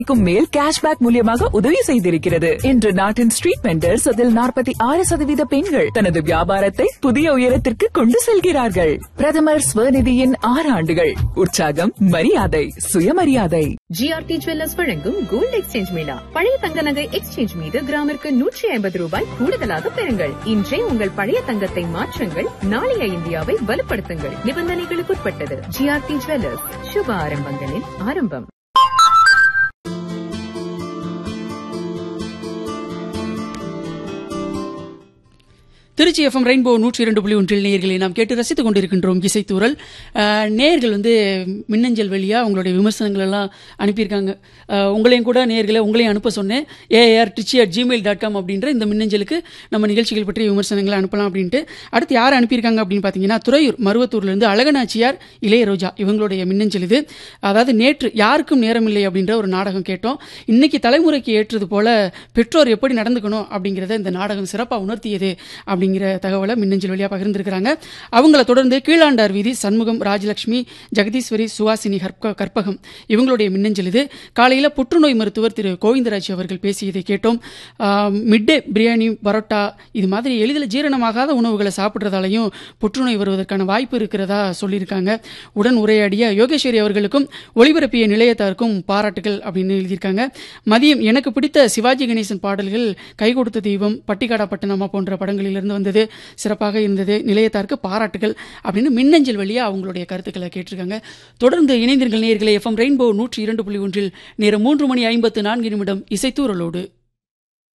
க்கும் மேல் கேஷ்பேக் மூலியமாக உதவி செய்திருக்கிறது இன்று நாட்டின் ஸ்ட்ரீட் வெண்டர்ஸ் அதில் நாற்பத்தி ஆறு சதவீத பெண்கள் தனது வியாபாரத்தை புதிய உயரத்திற்கு கொண்டு செல்கிறார்கள் பிரதமர் ஸ்வநிதியின் ஆறு ஆண்டுகள் உற்சாகம் மரியாதை சுயமரியாதை ஜிஆர்டி ஜுவல்லர்ஸ் வழங்கும் கோல்டு எக்ஸ்சேஞ்ச் மேளா பழைய தங்க நகை எக்ஸ்சேஞ்ச் மீது கிராமிற்கு நூற்றி ஐம்பது ரூபாய் கூடுதலாக பெறுங்கள் இன்றே உங்கள் பழைய தங்கத்தை மாற்றுங்கள் நாளைய இந்தியாவை வலுப்படுத்துங்கள் நிபந்தனைகளுக்குட்பட்டது ஜிஆர்டி ஜுவல்லர்ஸ் சுப ஆரம்பங்களின் ஆரம்பம் திருச்சி எஃப்எம் ரெயின்போ நூற்றி இரண்டு புள்ளி ஒன்றில் நேயர்களை நாம் கேட்டு ரசித்துக் கொண்டிருக்கின்றோம் இசைத்தூரல் அஹ், நேயர்கள் வந்து மின்னஞ்சல் வழியாக உங்களுடைய விமர்சனங்கள் எல்லாம் அனுப்பியிருக்காங்க அஹ், உங்களையும் கூட நேயர்களை உங்களையும் அனுப்ப சொன்னேன் ஏஆர் டிச்சி அட் ஜிமெயில் டாட் காம் அப்படின்ற இந்த மின்னஞ்சலுக்கு நம்ம நிகழ்ச்சிகள் பற்றிய விமர்சனங்களை அனுப்பலாம் அப்படின்ட்டு அடுத்து யார் அனுப்பியிருக்காங்க அப்படின்னு பார்த்தீங்கன்னா துறையூர் மருவத்தூர்லேருந்து அழகநாச்சியார் இளையரோஜா இவங்களுடைய மின்னஞ்சல் இது அதாவது நேற்று யாருக்கும் நேரமில்லை அப்படின்ற ஒரு நாடகம் கேட்டோம் இன்னைக்கு தலைமுறைக்கு ஏற்றது போல பெற்றோர் எப்படி நடந்துக்கணும் அப்படிங்கிறத இந்த நாடகம் சிறப்பாக உணர்த்தியது அப்படிங்கிற தகவலை மின்னஞ்சல் வழியாக பகிர்ந்திருக்கிறாங்க அவங்கள தொடர்ந்து கீழாண்டார் வீதி சண்முகம் ராஜலட்சுமி ஜெகதீஸ்வரி சுவாசினி கற்ப கற்பகம் இவங்களுடைய மின்னஞ்சல் இது காலையில் புற்றுநோய் மருத்துவர் திரு கோவிந்தராஜ் அவர்கள் பேசியதை கேட்டோம் மிட்டே பிரியாணி பரோட்டா இது மாதிரி எளிதில் ஜீரணமாகாத உணவுகளை சாப்பிட்றதாலையும் புற்றுநோய் வருவதற்கான வாய்ப்பு இருக்கிறதா சொல்லியிருக்காங்க உடன் உரையாடிய யோகேஸ்வரி அவர்களுக்கும் ஒளிபரப்பிய நிலையத்தாருக்கும் பாராட்டுகள் அப்படின்னு எழுதியிருக்காங்க மதியம் எனக்கு பிடித்த சிவாஜி கணேசன் பாடல்கள் கை கொடுத்த தெய்வம் பட்டிக்காடா பட்டணமா போன்ற படங்களிலிருந்து வந்தது சிறப்பாக இருந்தது நிலையத்தாருக்கு பாராட்டுகள் அப்படின்னு மின்னஞ்சல் வழியா அவங்களுடைய கருத்துக்களை கேட்டிருக்காங்க தொடர்ந்து இணைந்திருங்கள் நேயர்களே எஃப்எம் ரெயின்போ நூற்றி இரண்டு புள்ளி ஒன்றில் நேரம் மூன்று மணி ஐம்பத்து நான்கு நிமிடம் இசைத்தூரலோடு